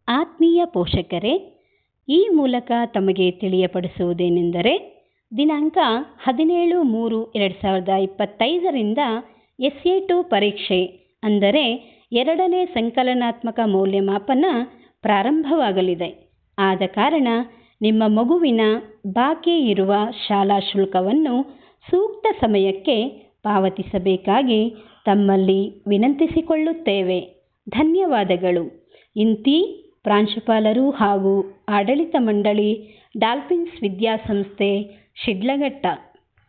ಆತ್ಮೀಯ ಪೋಷಕರೇ ಈ ಮೂಲಕ ತಮಗೆ ತಿಳಿಯಪಡಿಸುವುದೇನೆಂದರೆ ದಿನಾಂಕ ಹದಿನೇಳು ಮೂರು ಎರಡು ಸಾವಿರದ ಇಪ್ಪತ್ತೈದರಿಂದ ಎಸ್ ಎ ಟು ಪರೀಕ್ಷೆ ಅಂದರೆ ಎರಡನೇ ಸಂಕಲನಾತ್ಮಕ ಮೌಲ್ಯಮಾಪನ ಪ್ರಾರಂಭವಾಗಲಿದೆ ಆದ ಕಾರಣ ನಿಮ್ಮ ಮಗುವಿನ ಬಾಕಿ ಇರುವ ಶಾಲಾ ಶುಲ್ಕವನ್ನು ಸೂಕ್ತ ಸಮಯಕ್ಕೆ ಪಾವತಿಸಬೇಕಾಗಿ ತಮ್ಮಲ್ಲಿ ವಿನಂತಿಸಿಕೊಳ್ಳುತ್ತೇವೆ ಧನ್ಯವಾದಗಳು ಇಂತಿ ಪ್ರಾಂಶುಪಾಲರು ಹಾಗೂ ಆಡಳಿತ ಮಂಡಳಿ ಡಾಲ್ಫಿನ್ಸ್ ವಿದ್ಯಾಸಂಸ್ಥೆ ಶಿಡ್ಲಘಟ್ಟ